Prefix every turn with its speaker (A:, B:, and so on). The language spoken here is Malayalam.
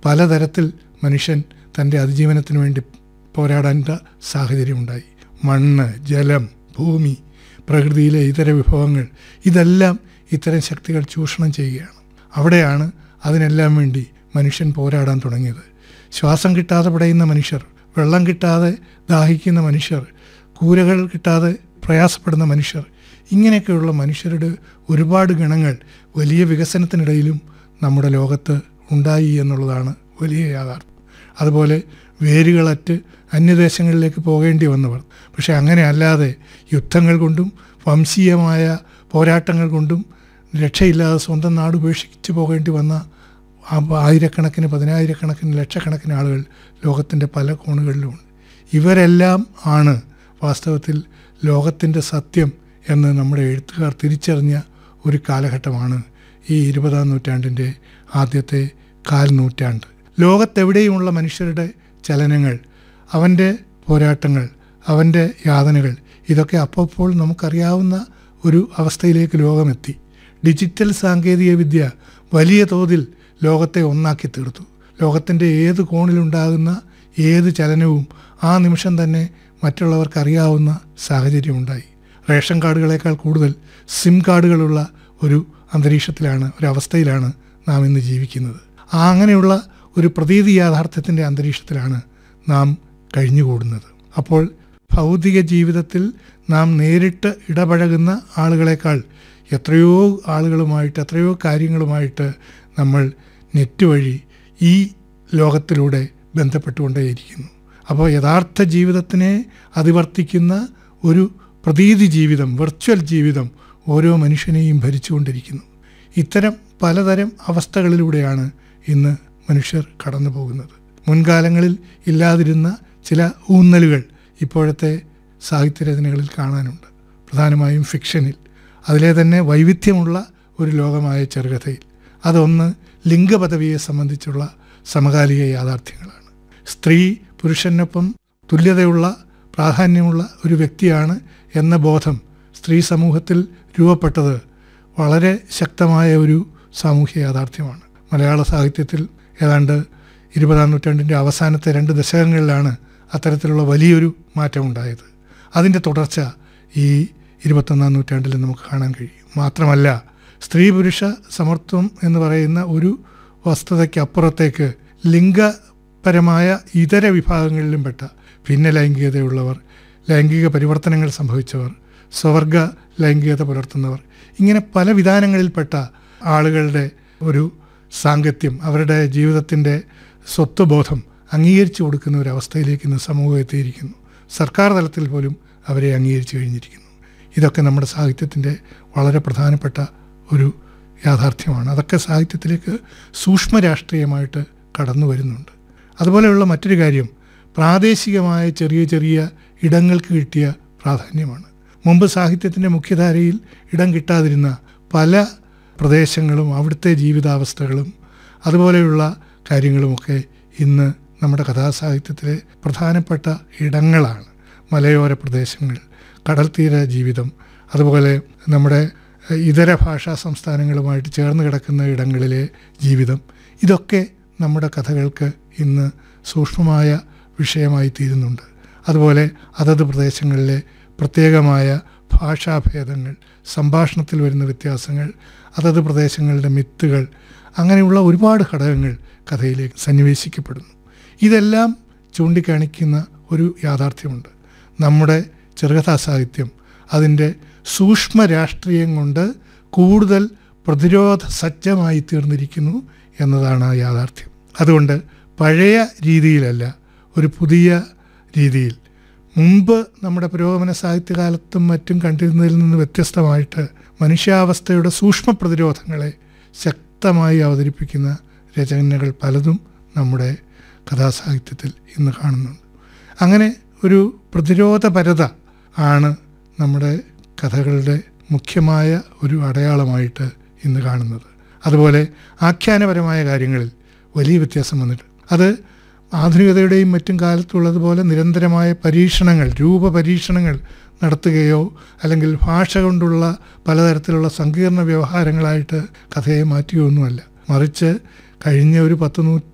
A: പലതരത്തിൽ മനുഷ്യൻ തൻ്റെ അതിജീവനത്തിന് വേണ്ടി പോരാടേണ്ട സാഹചര്യമുണ്ടായി മണ്ണ് ജലം ഭൂമി പ്രകൃതിയിലെ ഇതര വിഭവങ്ങൾ ഇതെല്ലാം ഇത്തരം ശക്തികൾ ചൂഷണം ചെയ്യുകയാണ് അവിടെയാണ് അതിനെല്ലാം വേണ്ടി മനുഷ്യൻ പോരാടാൻ തുടങ്ങിയത് ശ്വാസം കിട്ടാതെ പിടയുന്ന മനുഷ്യർ വെള്ളം കിട്ടാതെ ദാഹിക്കുന്ന മനുഷ്യർ കൂരകൾ കിട്ടാതെ പ്രയാസപ്പെടുന്ന മനുഷ്യർ ഇങ്ങനെയൊക്കെയുള്ള മനുഷ്യരുടെ ഒരുപാട് ഗണങ്ങൾ വലിയ വികസനത്തിനിടയിലും നമ്മുടെ ലോകത്ത് ഉണ്ടായി എന്നുള്ളതാണ് വലിയ യാഥാർത്ഥ്യം അതുപോലെ വേരുകളറ്റ് അന്യദേശങ്ങളിലേക്ക് പോകേണ്ടി വന്നവർ പക്ഷേ അങ്ങനെ അല്ലാതെ യുദ്ധങ്ങൾ കൊണ്ടും വംശീയമായ പോരാട്ടങ്ങൾ കൊണ്ടും രക്ഷയില്ലാതെ സ്വന്തം നാട് ഉപേക്ഷിച്ച് പോകേണ്ടി വന്ന ആ ആയിരക്കണക്കിന് പതിനായിരക്കണക്കിന് ലക്ഷക്കണക്കിന് ആളുകൾ ലോകത്തിൻ്റെ പല കോണുകളിലുമുണ്ട് ഇവരെല്ലാം ആണ് വാസ്തവത്തിൽ ലോകത്തിൻ്റെ സത്യം എന്ന് നമ്മുടെ എഴുത്തുകാർ തിരിച്ചറിഞ്ഞ ഒരു കാലഘട്ടമാണ് ഈ ഇരുപതാം നൂറ്റാണ്ടിൻ്റെ ആദ്യത്തെ കാൽ നൂറ്റാണ്ട് ലോകത്തെവിടെയുമുള്ള മനുഷ്യരുടെ ചലനങ്ങൾ അവൻ്റെ പോരാട്ടങ്ങൾ അവൻ്റെ യാതനകൾ ഇതൊക്കെ അപ്പോൾ നമുക്കറിയാവുന്ന ഒരു അവസ്ഥയിലേക്ക് ലോകമെത്തി ഡിജിറ്റൽ സാങ്കേതിക വിദ്യ വലിയ തോതിൽ ലോകത്തെ ഒന്നാക്കി തീർത്തു ലോകത്തിൻ്റെ ഏത് കോണിലുണ്ടാകുന്ന ഏത് ചലനവും ആ നിമിഷം തന്നെ മറ്റുള്ളവർക്ക് അറിയാവുന്ന സാഹചര്യമുണ്ടായി റേഷൻ കാർഡുകളേക്കാൾ കൂടുതൽ സിം കാർഡുകളുള്ള ഒരു അന്തരീക്ഷത്തിലാണ് ഒരവസ്ഥയിലാണ് നാം ഇന്ന് ജീവിക്കുന്നത് ആ അങ്ങനെയുള്ള ഒരു പ്രതീതി യാഥാർത്ഥ്യത്തിൻ്റെ അന്തരീക്ഷത്തിലാണ് നാം കഴിഞ്ഞുകൂടുന്നത് അപ്പോൾ ഭൗതിക ജീവിതത്തിൽ നാം നേരിട്ട് ഇടപഴകുന്ന ആളുകളെക്കാൾ എത്രയോ ആളുകളുമായിട്ട് എത്രയോ കാര്യങ്ങളുമായിട്ട് നമ്മൾ നെറ്റ് വഴി ഈ ലോകത്തിലൂടെ ബന്ധപ്പെട്ടുകൊണ്ടേയിരിക്കുന്നു അപ്പോൾ യഥാർത്ഥ ജീവിതത്തിനെ അതിവർത്തിക്കുന്ന ഒരു പ്രതീതി ജീവിതം വെർച്വൽ ജീവിതം ഓരോ മനുഷ്യനെയും ഭരിച്ചുകൊണ്ടിരിക്കുന്നു ഇത്തരം പലതരം അവസ്ഥകളിലൂടെയാണ് ഇന്ന് മനുഷ്യർ കടന്നു പോകുന്നത് മുൻകാലങ്ങളിൽ ഇല്ലാതിരുന്ന ചില ഊന്നലുകൾ ഇപ്പോഴത്തെ സാഹിത്യരചനകളിൽ കാണാനുണ്ട് പ്രധാനമായും ഫിക്ഷനിൽ അതിലെ തന്നെ വൈവിധ്യമുള്ള ഒരു ലോകമായ ചെറുകഥയിൽ അതൊന്ന് ലിംഗപദവിയെ സംബന്ധിച്ചുള്ള സമകാലിക യാഥാർത്ഥ്യങ്ങളാണ് സ്ത്രീ പുരുഷനൊപ്പം തുല്യതയുള്ള പ്രാധാന്യമുള്ള ഒരു വ്യക്തിയാണ് എന്ന ബോധം സ്ത്രീ സമൂഹത്തിൽ രൂപപ്പെട്ടത് വളരെ ശക്തമായ ഒരു സാമൂഹ്യ യാഥാർത്ഥ്യമാണ് മലയാള സാഹിത്യത്തിൽ ഏതാണ്ട് ഇരുപതാം നൂറ്റാണ്ടിൻ്റെ അവസാനത്തെ രണ്ട് ദശകങ്ങളിലാണ് അത്തരത്തിലുള്ള വലിയൊരു മാറ്റമുണ്ടായത് അതിൻ്റെ തുടർച്ച ഈ ഇരുപത്തൊന്നാം നൂറ്റാണ്ടിൽ നമുക്ക് കാണാൻ കഴിയും മാത്രമല്ല സ്ത്രീ പുരുഷ സമത്വം എന്ന് പറയുന്ന ഒരു വസ്തുതയ്ക്കപ്പുറത്തേക്ക് ലിംഗപരമായ ഇതര വിഭാഗങ്ങളിലും പെട്ട ഭിന്ന ലൈംഗികതയുള്ളവർ ലൈംഗിക പരിവർത്തനങ്ങൾ സംഭവിച്ചവർ സ്വവർഗ ലൈംഗികത പുലർത്തുന്നവർ ഇങ്ങനെ പല വിധാനങ്ങളിൽപ്പെട്ട ആളുകളുടെ ഒരു സാങ്കത്യം അവരുടെ ജീവിതത്തിൻ്റെ സ്വത്വബോധം അംഗീകരിച്ചു കൊടുക്കുന്ന ഒരു അവസ്ഥയിലേക്ക് ഇന്ന് സമൂഹം എത്തിയിരിക്കുന്നു സർക്കാർ തലത്തിൽ പോലും അവരെ അംഗീകരിച്ചു കഴിഞ്ഞിരിക്കുന്നു ഇതൊക്കെ നമ്മുടെ സാഹിത്യത്തിൻ്റെ വളരെ പ്രധാനപ്പെട്ട ഒരു യാഥാർത്ഥ്യമാണ് അതൊക്കെ സാഹിത്യത്തിലേക്ക് സൂക്ഷ്മ രാഷ്ട്രീയമായിട്ട് കടന്നു വരുന്നുണ്ട് അതുപോലെയുള്ള മറ്റൊരു കാര്യം പ്രാദേശികമായ ചെറിയ ചെറിയ ഇടങ്ങൾക്ക് കിട്ടിയ പ്രാധാന്യമാണ് മുമ്പ് സാഹിത്യത്തിൻ്റെ മുഖ്യധാരയിൽ ഇടം കിട്ടാതിരുന്ന പല പ്രദേശങ്ങളും അവിടുത്തെ ജീവിതാവസ്ഥകളും അതുപോലെയുള്ള കാര്യങ്ങളുമൊക്കെ ഇന്ന് നമ്മുടെ കഥാസാഹിത്യത്തിലെ പ്രധാനപ്പെട്ട ഇടങ്ങളാണ് മലയോര പ്രദേശങ്ങൾ കടൽത്തീര ജീവിതം അതുപോലെ നമ്മുടെ ഇതര ഭാഷാ സംസ്ഥാനങ്ങളുമായിട്ട് ചേർന്ന് കിടക്കുന്ന ഇടങ്ങളിലെ ജീവിതം ഇതൊക്കെ നമ്മുടെ കഥകൾക്ക് ഇന്ന് സൂക്ഷ്മമായ വിഷയമായി തീരുന്നുണ്ട് അതുപോലെ അതത് പ്രദേശങ്ങളിലെ പ്രത്യേകമായ ഭാഷാഭേദങ്ങൾ സംഭാഷണത്തിൽ വരുന്ന വ്യത്യാസങ്ങൾ അതത് പ്രദേശങ്ങളുടെ മിത്തുകൾ അങ്ങനെയുള്ള ഒരുപാട് ഘടകങ്ങൾ കഥയിലേക്ക് സന്നിവേശിക്കപ്പെടുന്നു ഇതെല്ലാം ചൂണ്ടിക്കാണിക്കുന്ന ഒരു യാഥാർത്ഥ്യമുണ്ട് നമ്മുടെ ചെറുകഥാ സാഹിത്യം അതിൻ്റെ സൂക്ഷ്മ രാഷ്ട്രീയം കൊണ്ട് കൂടുതൽ പ്രതിരോധ സജ്ജമായി തീർന്നിരിക്കുന്നു എന്നതാണ് ആ യാഥാർത്ഥ്യം അതുകൊണ്ട് പഴയ രീതിയിലല്ല ഒരു പുതിയ രീതിയിൽ മുമ്പ് നമ്മുടെ പുരോഗമന സാഹിത്യകാലത്തും മറ്റും കണ്ടിരുന്നതിൽ നിന്ന് വ്യത്യസ്തമായിട്ട് മനുഷ്യാവസ്ഥയുടെ സൂക്ഷ്മ പ്രതിരോധങ്ങളെ ശക്തമായി അവതരിപ്പിക്കുന്ന രചനകൾ പലതും നമ്മുടെ കഥാസാഹിത്യത്തിൽ ഇന്ന് കാണുന്നുണ്ട് അങ്ങനെ ഒരു പ്രതിരോധപരത ആണ് നമ്മുടെ കഥകളുടെ മുഖ്യമായ ഒരു അടയാളമായിട്ട് ഇന്ന് കാണുന്നത് അതുപോലെ ആഖ്യാനപരമായ കാര്യങ്ങളിൽ വലിയ വ്യത്യാസം വന്നിട്ട് അത് ആധുനികതയുടെയും മറ്റും കാലത്തുള്ളതുപോലെ നിരന്തരമായ പരീക്ഷണങ്ങൾ രൂപപരീക്ഷണങ്ങൾ നടത്തുകയോ അല്ലെങ്കിൽ ഭാഷ കൊണ്ടുള്ള പലതരത്തിലുള്ള സങ്കീർണ വ്യവഹാരങ്ങളായിട്ട് കഥയെ മാറ്റുകയോ ഒന്നുമല്ല മറിച്ച് കഴിഞ്ഞ ഒരു പത്ത് നൂ